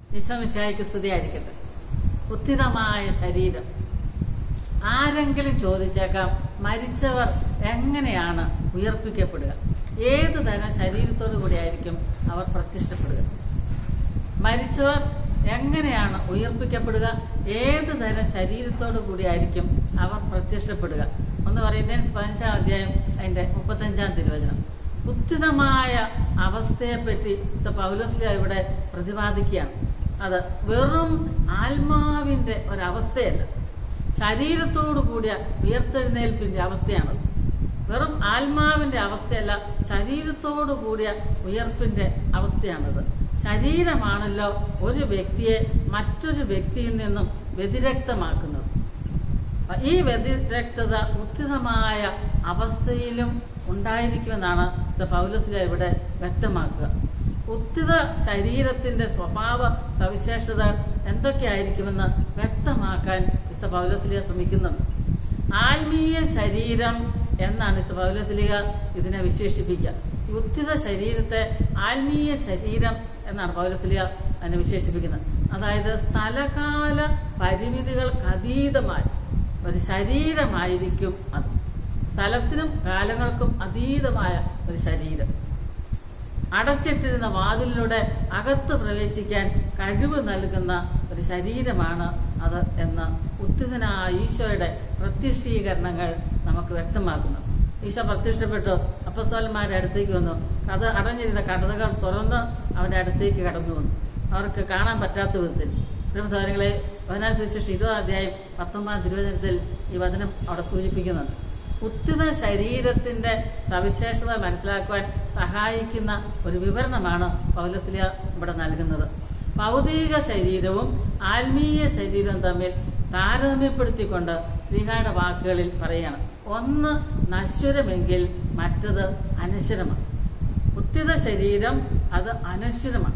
വിശ്വമിശായിക്ക് സ്തുതിയായിരിക്കട്ടെ ഉത്തിതമായ ശരീരം ആരെങ്കിലും ചോദിച്ചേക്കാം മരിച്ചവർ എങ്ങനെയാണ് ഉയർപ്പിക്കപ്പെടുക ഏത് തരം ശരീരത്തോടു കൂടിയായിരിക്കും അവർ പ്രത്യക്ഷപ്പെടുക മരിച്ചവർ എങ്ങനെയാണ് ഉയർപ്പിക്കപ്പെടുക ഏത് തരം ശരീരത്തോടു കൂടിയായിരിക്കും അവർ പ്രത്യക്ഷപ്പെടുക ഒന്ന് പറയുന്നതിന് പതിനഞ്ചാം അധ്യായം അതിന്റെ മുപ്പത്തഞ്ചാം തിരുവചനം ഉത്തിതമായ അവസ്ഥയെപ്പറ്റി പൗലോസ്ലിയ ഇവിടെ പ്രതിപാദിക്കുകയാണ് അത് വെറും ആത്മാവിന്റെ ഒരവസ്ഥയല്ല ശരീരത്തോടു കൂടിയ ഉയർത്തെഴുന്നേൽപ്പിന്റെ അവസ്ഥയാണ് വെറും ആത്മാവിന്റെ അവസ്ഥയല്ല ശരീരത്തോടു കൂടിയ ഉയർപ്പിന്റെ അവസ്ഥയാണത് ശരീരമാണല്ലോ ഒരു വ്യക്തിയെ മറ്റൊരു വ്യക്തിയിൽ നിന്നും വ്യതിരക്തമാക്കുന്നത് ഈ വ്യതിരക്തത ഉത്തിതമായ അവസ്ഥയിലും ഉണ്ടായിരിക്കുമെന്നാണ് പൗലസില ഇവിടെ വ്യക്തമാക്കുക ഉത്തിത ശരീരത്തിന്റെ സ്വഭാവ സവിശേഷതകൾ എന്തൊക്കെയായിരിക്കുമെന്ന് വ്യക്തമാക്കാൻ വിശുദ്ധ പൗലസിലിയ ശ്രമിക്കുന്നുണ്ട് ആത്മീയ ശരീരം എന്നാണ് വിശുദ്ധ പൗലസിലിക ഇതിനെ വിശേഷിപ്പിക്കുക ഈ ഉത്തിത ശരീരത്തെ ആത്മീയ ശരീരം എന്നാണ് പൗലസിലിയ അതിനെ വിശേഷിപ്പിക്കുന്നത് അതായത് സ്ഥലകാല പരിമിതികൾക്ക് അതീതമായി ഒരു ശരീരമായിരിക്കും അത് സ്ഥലത്തിനും കാലങ്ങൾക്കും അതീതമായ ഒരു ശരീരം അടച്ചിട്ടിരുന്ന വാതിലിലൂടെ അകത്ത് പ്രവേശിക്കാൻ കഴിവ് നൽകുന്ന ഒരു ശരീരമാണ് അത് എന്ന് ഉത്തിതനായ ഈശോയുടെ പ്രത്യക്ഷീകരണങ്ങൾ നമുക്ക് വ്യക്തമാക്കുന്നു ഈശോ പ്രത്യക്ഷപ്പെട്ടു അപ്പസ്വലന്മാരുടെ അടുത്തേക്ക് വന്നു കഥ അടഞ്ഞിരുന്ന കടകൾ തുറന്ന് അവരുടെ അടുത്തേക്ക് കടന്നു വന്നു അവർക്ക് കാണാൻ പറ്റാത്ത വിധത്തിൽ ബ്രഹ്മസാരങ്ങളെ പതിനാല് സുവിശേഷം ഇരുപതാം അധ്യായം പത്തൊമ്പതാം തിരുവചനത്തിൽ ഈ വചനം അവിടെ സൂചിപ്പിക്കുന്നുണ്ട് ഉത്തിത ശരീരത്തിന്റെ സവിശേഷത മനസ്സിലാക്കുവാൻ സഹായിക്കുന്ന ഒരു വിവരണമാണ് പൗലസ്ലിയ ഇവിടെ നൽകുന്നത് ഭൗതിക ശരീരവും ആത്മീയ ശരീരവും തമ്മിൽ താരതമ്യപ്പെടുത്തിക്കൊണ്ട് ശ്രീഹായുടെ വാക്കുകളിൽ പറയുകയാണ് ഒന്ന് നശ്വരമെങ്കിൽ മറ്റത് അനശ്വരമാണ് ഉത്തിത ശരീരം അത് അനശ്വരമാണ്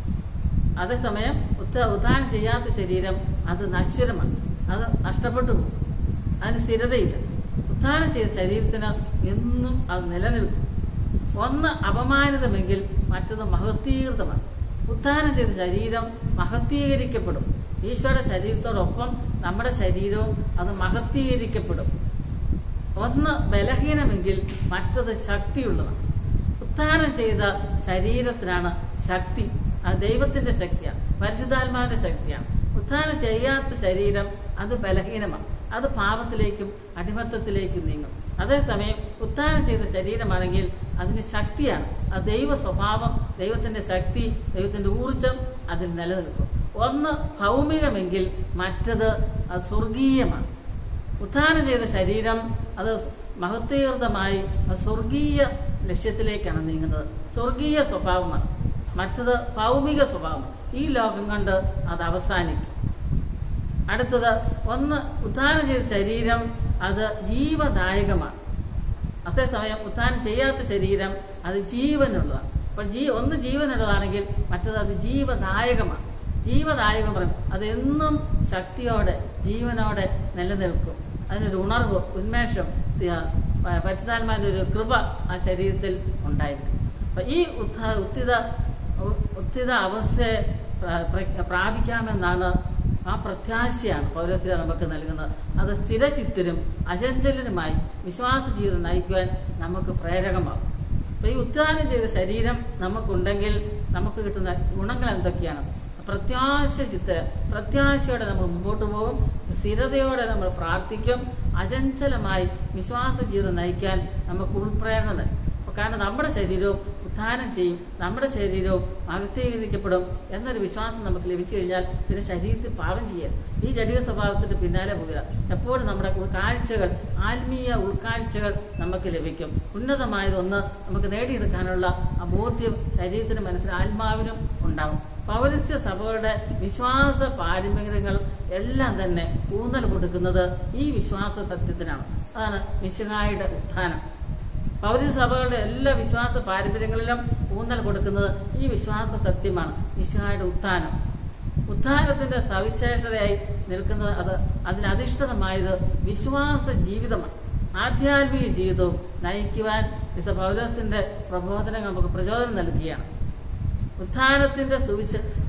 അതേസമയം ഉത്ത ഉദാനം ചെയ്യാത്ത ശരീരം അത് നശ്വരമാണ് അത് നഷ്ടപ്പെട്ടു പോകും അതിന് സ്ഥിരതയില്ല ഉത്ഥാനം ചെയ്ത ശരീരത്തിന് എന്നും അത് നിലനിൽക്കും ഒന്ന് അപമാനിതമെങ്കിൽ മറ്റത് മഹത്വീകൃതമാണ് ഉത്ഥാനം ചെയ്ത ശരീരം മഹത്വീകരിക്കപ്പെടും ഈശോയുടെ ശരീരത്തോടൊപ്പം നമ്മുടെ ശരീരവും അത് മഹത്വീകരിക്കപ്പെടും ഒന്ന് ബലഹീനമെങ്കിൽ മറ്റത് ശക്തിയുള്ളതാണ് ഉത്ഥാനം ചെയ്ത ശരീരത്തിനാണ് ശക്തി അത് ദൈവത്തിന്റെ ശക്തിയാണ് പരിശുദ്ധാത്മാവിന്റെ ശക്തിയാണ് ഉത്ഥാനം ചെയ്യാത്ത ശരീരം അത് ബലഹീനമാണ് അത് പാപത്തിലേക്കും അടിമത്വത്തിലേക്കും നീങ്ങും അതേസമയം ഉത്ഥാനം ചെയ്ത ശരീരമാണെങ്കിൽ അതിന് ശക്തിയാണ് അത് ദൈവ സ്വഭാവം ദൈവത്തിന്റെ ശക്തി ദൈവത്തിന്റെ ഊർജം അതിൽ നിലനിൽക്കും ഒന്ന് ഭൗമികമെങ്കിൽ മറ്റത് അത് സ്വർഗീയമാണ് ഉത്ഥാനം ചെയ്ത ശരീരം അത് മഹത്വീകൃതമായി അത് സ്വർഗീയ ലക്ഷ്യത്തിലേക്കാണ് നീങ്ങുന്നത് സ്വർഗീയ സ്വഭാവമാണ് മറ്റത് ഭൗമിക സ്വഭാവം ഈ ലോകം കൊണ്ട് അത് അവസാനിക്കും അടുത്തത് ഒന്ന് ഉത്ഥാനം ചെയ്ത ശരീരം അത് ജീവദായകമാണ് അതേസമയം ഉത്ഥാനം ചെയ്യാത്ത ശരീരം അത് ജീവനുള്ളതാണ് അപ്പോൾ ജീ ഒന്ന് ജീവനുള്ളതാണെങ്കിൽ മറ്റത് അത് ജീവദായകമാണ് ജീവദായകം പറയും അതെന്നും ശക്തിയോടെ ജീവനോടെ നിലനിൽക്കും അതിനൊരു ഉണർവ് ഉന്മേഷം പരിശുദ്ധാത്മാവിൻ്റെ ഒരു കൃപ ആ ശരീരത്തിൽ ഉണ്ടായിരിക്കും അപ്പൊ ഈ ഉത്ഥ ഉത്തിത ഉത്തിത അവസ്ഥയെ പ്രാപിക്കാമെന്നാണ് ആ പ്രത്യാശയാണ് പൗരത്തിൽ നമുക്ക് നൽകുന്നത് അത് സ്ഥിരചിത്തരും അചഞ്ചലനുമായി വിശ്വാസ ജീവിതം നയിക്കുവാൻ നമുക്ക് പ്രേരകമാകും അപ്പൊ ഈ ഉത്ഥാനം ചെയ്ത ശരീരം നമുക്കുണ്ടെങ്കിൽ നമുക്ക് കിട്ടുന്ന ഗുണങ്ങൾ എന്തൊക്കെയാണ് പ്രത്യാശ ചിത്ത പ്രത്യാശയോടെ നമ്മൾ മുമ്പോട്ട് പോകും സ്ഥിരതയോടെ നമ്മൾ പ്രാർത്ഥിക്കും അചഞ്ചലമായി വിശ്വാസ ജീവിതം നയിക്കാൻ നമുക്ക് ഉൾപ്രേരണ നൽകും കാരണം നമ്മുടെ ശരീരവും ഉത്ഥാനം ചെയ്യും നമ്മുടെ ശരീരവും അകത്തീകരിക്കപ്പെടും എന്നൊരു വിശ്വാസം നമുക്ക് ലഭിച്ചു കഴിഞ്ഞാൽ പിന്നെ ശരീരത്തിൽ പാപം ചെയ്യാൻ ഈ ജടിക സ്വഭാവത്തിന്റെ പിന്നാലെ പോകുക എപ്പോഴും നമ്മുടെ ഉൾക്കാഴ്ചകൾ ആത്മീയ ഉൾക്കാഴ്ചകൾ നമുക്ക് ലഭിക്കും ഉന്നതമായതൊന്ന് നമുക്ക് നേടിയെടുക്കാനുള്ള ആ ബോധ്യം ശരീരത്തിന് മനസ്സിന് ആത്മാവിനും ഉണ്ടാവും പൗരസ്യ സഭകളുടെ വിശ്വാസ പാരമ്പര്യങ്ങൾ എല്ലാം തന്നെ ഊന്നൽ കൊടുക്കുന്നത് ഈ വിശ്വാസ തത്വത്തിനാണ് അതാണ് മിശുഹായുടെ ഉത്ഥാനം പൗരസഭകളുടെ എല്ലാ വിശ്വാസ പാരമ്പര്യങ്ങളിലും ഊന്നൽ കൊടുക്കുന്നത് ഈ വിശ്വാസ സത്യമാണ് വിശ്വായുടെ ഉത്ഥാനം ഉത്ഥാനത്തിന്റെ സവിശേഷതയായി നിൽക്കുന്നത് അത് അതിനധിഷ്ഠിതമായത് വിശ്വാസ ജീവിതമാണ് ആധ്യാത്മിക ജീവിതവും നയിക്കുവാൻ വിശുദ്ധ പൗലോസിന്റെ പ്രബോധനങ്ങൾ നമുക്ക് പ്രചോദനം നൽകുകയാണ് ഉത്ഥാനത്തിന്റെ സുവിശ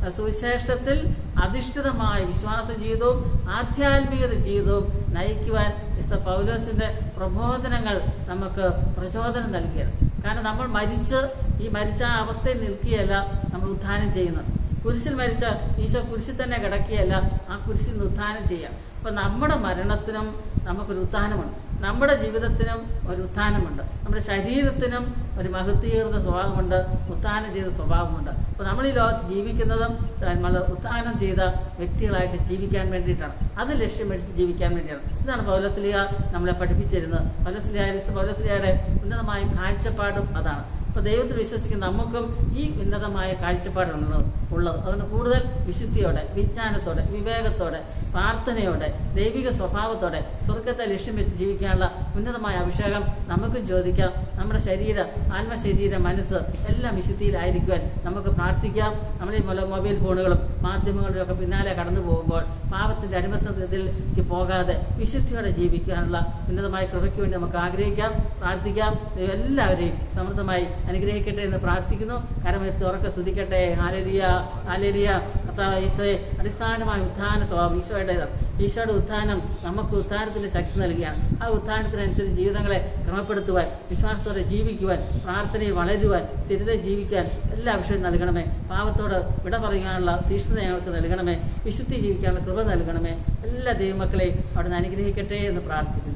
സുവിശേഷത്തിൽ അധിഷ്ഠിതമായ വിശ്വാസ ജീവിതവും ആധ്യാത്മികത ജീവിതവും നയിക്കുവാൻ വിശുദ്ധ പൗലോസിന്റെ പ്രബോധനങ്ങൾ നമുക്ക് പ്രചോദനം നൽകിയത് കാരണം നമ്മൾ മരിച്ച് ഈ മരിച്ച ആ അവസ്ഥയിൽ നിൽക്കുകയല്ല നമ്മൾ ഉത്ഥാനം ചെയ്യുന്നത് കുരിശിൽ മരിച്ച ഈശോ കുരിശിൽ തന്നെ കിടക്കുകയല്ല ആ കുരിശിൽ നിന്ന് ഉത്ഥാനം ചെയ്യാം അപ്പൊ നമ്മുടെ മരണത്തിനും നമുക്കൊരു ഉത്ഥാനമുണ്ട് നമ്മുടെ ജീവിതത്തിനും ഒരു ഉത്ഥാനമുണ്ട് നമ്മുടെ ശരീരത്തിനും ഒരു മഹത്വീകൃത സ്വഭാവമുണ്ട് ഉത്ഥാനം ചെയ്ത സ്വഭാവമുണ്ട് അപ്പോൾ നമ്മൾ ഈ ലോകത്ത് ജീവിക്കുന്നതും നമ്മൾ ഉത്ഥാനം ചെയ്ത വ്യക്തികളായിട്ട് ജീവിക്കാൻ വേണ്ടിയിട്ടാണ് അത് ലക്ഷ്യം വെച്ച് ജീവിക്കാൻ വേണ്ടിയാണ് ഇതാണ് പൗലസ്ലിയ നമ്മളെ പഠിപ്പിച്ചിരുന്നത് പൗലസ്ലിയ പൗലസ്ലിയയുടെ ഉന്നതമായ കാഴ്ചപ്പാടും അതാണ് അപ്പൊ ദൈവത്തിൽ വിശ്വസിക്കുന്ന നമുക്കും ഈ ഉന്നതമായ കാഴ്ചപ്പാടാണുള്ളത് ഉള്ളത് അതുകൊണ്ട് കൂടുതൽ വിശുദ്ധിയോടെ വിജ്ഞാനത്തോടെ വിവേകത്തോടെ പ്രാർത്ഥനയോടെ ദൈവിക സ്വഭാവത്തോടെ സ്വർഗത്തെ ലക്ഷ്യം വെച്ച് ജീവിക്കാനുള്ള ഉന്നതമായ അഭിഷേകം നമുക്കും ചോദിക്കാം നമ്മുടെ ശരീര ആത്മശരീര മനസ്സ് എല്ലാം വിശുദ്ധിയിലായിരിക്കുവാൻ നമുക്ക് പ്രാർത്ഥിക്കാം നമ്മുടെ ഈ മൊല- മൊബൈൽ ഫോണുകളും മാധ്യമങ്ങളും ഒക്കെ പിന്നാലെ കടന്നു പോകുമ്പോൾ പാപത്തിന്റെ അടിമത്തത്തിലേക്ക് പോകാതെ വിശുദ്ധിയോടെ ജീവിക്കാനുള്ള ഉന്നതമായ കൃപയ്ക്ക് വേണ്ടി നമുക്ക് ആഗ്രഹിക്കാം പ്രാർത്ഥിക്കാം ദൈവം എല്ലാവരെയും സമൃദ്ധമായി അനുഗ്രഹിക്കട്ടെ എന്ന് പ്രാർത്ഥിക്കുന്നു കരമെത്തി ഉറക്കെ സ്തുതിക്കട്ടെ ഹാലരിയ ഹാലരിയ കർത്താവ് ഈശോയെ അടിസ്ഥാനമായ ഉത്ഥാന സ്വഭാവം ഈശോയുടേതാണ് ഈശോയുടെ ഉത്ഥാനം നമുക്ക് ഉത്ഥാനത്തിന്റെ ശക്തി നൽകുകയാണ് ആ ഉത്ഥാനത്തിനനുസരിച്ച് ജീവിതങ്ങളെ ക്രമപ്പെടുത്തുവാൻ വിശ്വാസത്തോടെ ജീവിക്കുവാൻ പ്രാർത്ഥനയിൽ വളരുവാൻ സ്ഥിരത ജീവിക്കാൻ എല്ലാ വിഷയവും നൽകണമേ പാവത്തോട് വിട പറയാനുള്ള തീഷ്ണത ഞങ്ങൾക്ക് നൽകണമേ വിശുദ്ധി ജീവിക്കാനുള്ള കൃപ നൽകണമേ എല്ലാ ദൈവമക്കളെയും അവിടെ നിന്ന് അനുഗ്രഹിക്കട്ടെ എന്ന് പ്രാർത്ഥിക്കുന്നു